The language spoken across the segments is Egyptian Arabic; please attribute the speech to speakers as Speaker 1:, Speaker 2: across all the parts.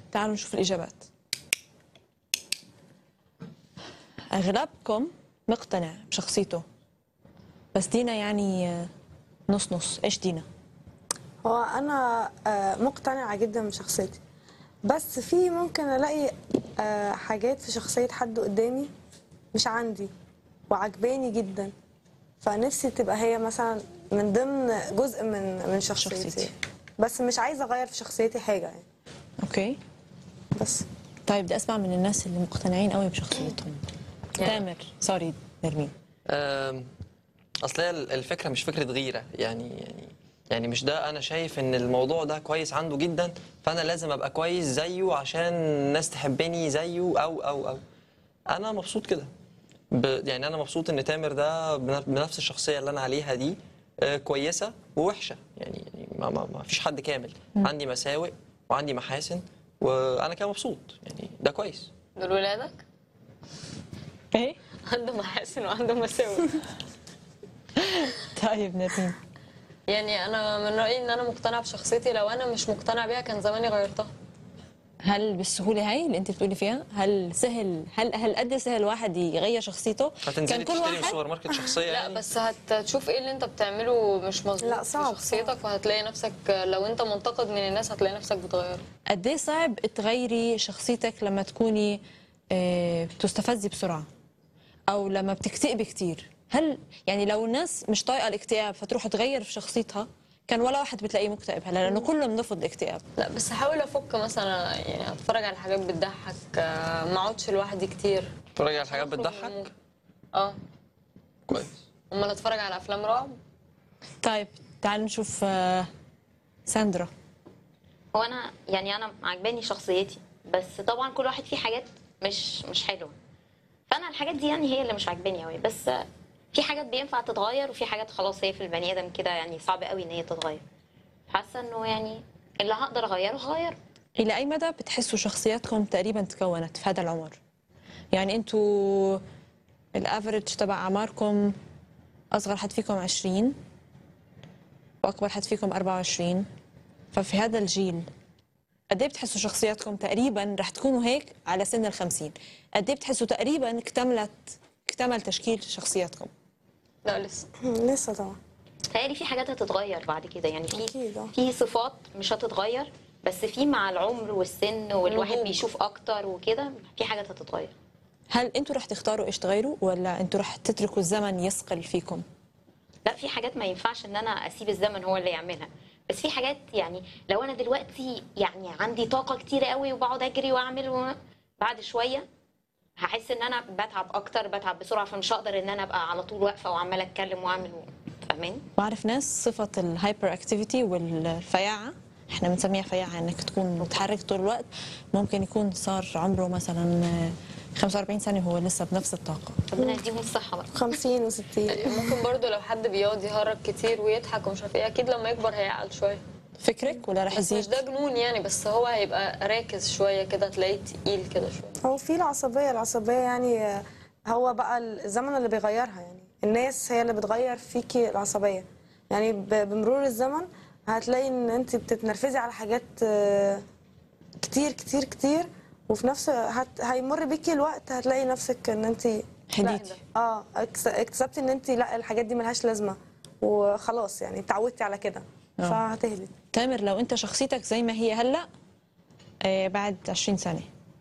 Speaker 1: تعالوا نشوف الإجابات أغلبكم مقتنع بشخصيته بس دينا يعني آه، نص نص إيش دينا؟
Speaker 2: هو انا آه، مقتنعه جدا بشخصيتي بس في ممكن الاقي آه، حاجات في شخصيه حد قدامي مش عندي وعجباني جدا فنفسي تبقى هي مثلا من ضمن جزء من من شخصيتي,
Speaker 1: شخصيتي.
Speaker 2: بس مش عايزه اغير في شخصيتي حاجه يعني
Speaker 1: أوكي
Speaker 2: بس
Speaker 1: طيب بدي أسمع من الناس اللي مقتنعين قوي بشخصيتهم تامر سوري نرمين
Speaker 3: أم، اصل هي الفكره مش فكره غيره يعني يعني يعني مش ده انا شايف ان الموضوع ده كويس عنده جدا فانا لازم ابقى كويس زيه عشان الناس تحبني زيه او او او انا مبسوط كده ب- يعني انا مبسوط ان تامر ده بن- بنفس الشخصيه اللي انا عليها دي آه، كويسه ووحشه يعني يعني ما, ما, ما فيش حد كامل عندي مساوئ وعندي محاسن وانا كده مبسوط يعني ده كويس
Speaker 4: دول ولادك
Speaker 1: إيه؟
Speaker 4: عنده محاسن وعنده مساوئ
Speaker 1: طيب نرمين
Speaker 4: يعني انا من رايي ان انا مقتنعه بشخصيتي لو انا مش مقتنعه بيها كان زماني غيرتها
Speaker 1: هل بالسهوله هاي اللي انت بتقولي فيها هل سهل هل هل قد سهل واحد يغير شخصيته
Speaker 3: هتنزلي
Speaker 1: كل
Speaker 3: تشتري من
Speaker 1: واحد
Speaker 3: السوبر ماركت شخصيه
Speaker 4: لا
Speaker 3: يعني
Speaker 4: بس هت- هتشوف ايه اللي انت بتعمله مش مظبوط
Speaker 2: لا، صعب،
Speaker 4: في شخصيتك وهتلاقي نفسك لو انت منتقد من الناس هتلاقي نفسك بتغيره
Speaker 1: قد ايه صعب تغيري شخصيتك لما تكوني آه، بتستفزي بسرعه او لما بتكتئبي كتير هل يعني لو الناس مش طايقه الاكتئاب فتروح تغير في شخصيتها كان ولا واحد بتلاقيه مكتئب هلا لانه كلنا بنرفض الاكتئاب
Speaker 4: لا بس هحاول افك مثلا يعني اتفرج على حاجات بتضحك آه، ما اقعدش لوحدي كتير
Speaker 3: تتفرجي على حاجات
Speaker 4: أخرج من
Speaker 3: بتضحك
Speaker 4: المود. اه
Speaker 3: كويس
Speaker 4: امال اتفرج على افلام رعب
Speaker 1: طيب تعالوا نشوف آه، ساندرا
Speaker 5: هو انا يعني انا عجباني شخصيتي بس طبعا كل واحد فيه حاجات مش مش حلوه فانا الحاجات دي يعني هي اللي مش عجباني قوي بس في حاجات بينفع تتغير وفي حاجات خلاص هي في البني ادم كده يعني صعب قوي ان هي تتغير حاسه انه يعني اللي هقدر اغيره هغيره
Speaker 1: الى اي مدى بتحسوا شخصياتكم تقريبا تكونت في هذا العمر يعني انتوا الافرج تبع اعماركم اصغر حد فيكم 20 واكبر حد فيكم 24 ففي هذا الجيل قد ايه بتحسوا شخصياتكم تقريبا رح تكونوا هيك على سن ال 50 قد ايه بتحسوا تقريبا اكتملت اكتمل تشكيل شخصياتكم
Speaker 4: لا لسه
Speaker 2: لسه طبعا
Speaker 5: تهيألي في حاجات هتتغير بعد كده يعني في
Speaker 2: أكيد، آه.
Speaker 5: في صفات مش هتتغير بس في مع العمر والسن والواحد
Speaker 4: نضوج.
Speaker 5: بيشوف اكتر وكده في حاجات هتتغير
Speaker 1: هل انتوا رح تختاروا ايش تغيروا ولا انتوا رح تتركوا الزمن يثقل فيكم
Speaker 5: لا في حاجات ما ينفعش ان انا اسيب الزمن هو اللي يعملها بس في حاجات يعني لو انا دلوقتي يعني عندي طاقه كتير قوي وبقعد اجري واعمل و... بعد شويه هحس ان انا بتعب اكتر بتعب بسرعه فمش هقدر ان انا ابقى على طول واقفه وعماله اتكلم واعمل و... فاهماني
Speaker 1: بعرف ناس صفة الهايبر اكتيفيتي والفياعة احنا بنسميها فياعة انك تكون متحرك طول الوقت ممكن يكون صار عمره مثلا آه، 45 سنة وهو لسه بنفس الطاقة
Speaker 5: ربنا يديهم الصحه بقى
Speaker 2: 50 و60
Speaker 4: ممكن برضو لو حد بيقعد يهرج كتير ويضحك ومش عارف ايه اكيد لما يكبر هيعقل شويه
Speaker 1: فكرك ولا رح
Speaker 4: بس مش
Speaker 1: يزيد
Speaker 4: ده جنون يعني بس هو هيبقى راكز شويه كده تلاقيه تقيل كده شويه
Speaker 2: هو في العصبيه العصبيه يعني آه، هو بقى الزمن اللي بيغيرها يعني الناس هي اللي بتغير فيكي العصبيه يعني ب- بمرور الزمن هتلاقي ان انت بتتنرفزي على حاجات آه، كتير كتير كتير وفي نفس هت... هيمر بيكي الوقت هتلاقي نفسك ان انت
Speaker 1: هديتي
Speaker 2: اه اكس- اكتسبتي ان انت لا الحاجات دي ملهاش لازمه وخلاص يعني اتعودتي على كده
Speaker 1: آه.
Speaker 2: فهتهدي
Speaker 1: تامر لو انت شخصيتك زي ما هي هلا آه، بعد 20 سنة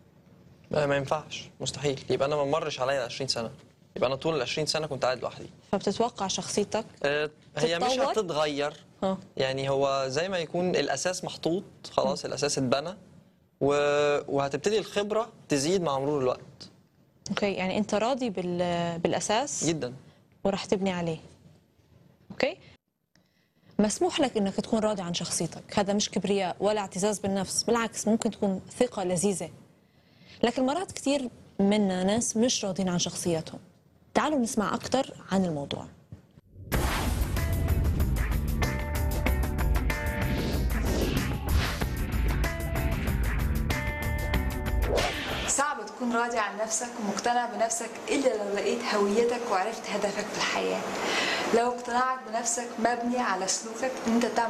Speaker 3: لا ما ينفعش مستحيل يبقى انا ما مرش عليا 20 سنه يبقى انا طول ال 20 سنه كنت قاعد لوحدي
Speaker 1: فبتتوقع شخصيتك
Speaker 3: آه، هي مش
Speaker 1: تتطور؟
Speaker 3: هتتغير
Speaker 1: اه
Speaker 3: يعني هو زي ما يكون الاساس محطوط خلاص الاساس اتبنى و... وهتبتدي الخبره تزيد مع مرور الوقت
Speaker 1: اوكي يعني انت راضي بال... بالاساس
Speaker 3: جدا
Speaker 1: ورح تبني عليه اوكي مسموح لك انك تكون راضي عن شخصيتك هذا مش كبرياء ولا اعتزاز بالنفس بالعكس ممكن تكون ثقة لذيذة لكن مرات كثير منا ناس مش راضين عن شخصياتهم تعالوا نسمع أكثر عن الموضوع
Speaker 6: صعب تكون راضي عن نفسك ومقتنع بنفسك إلا لو لقيت هويتك وعرفت هدفك في الحياة لو اقتناعك بنفسك مبني على سلوكك إن أنت تعمل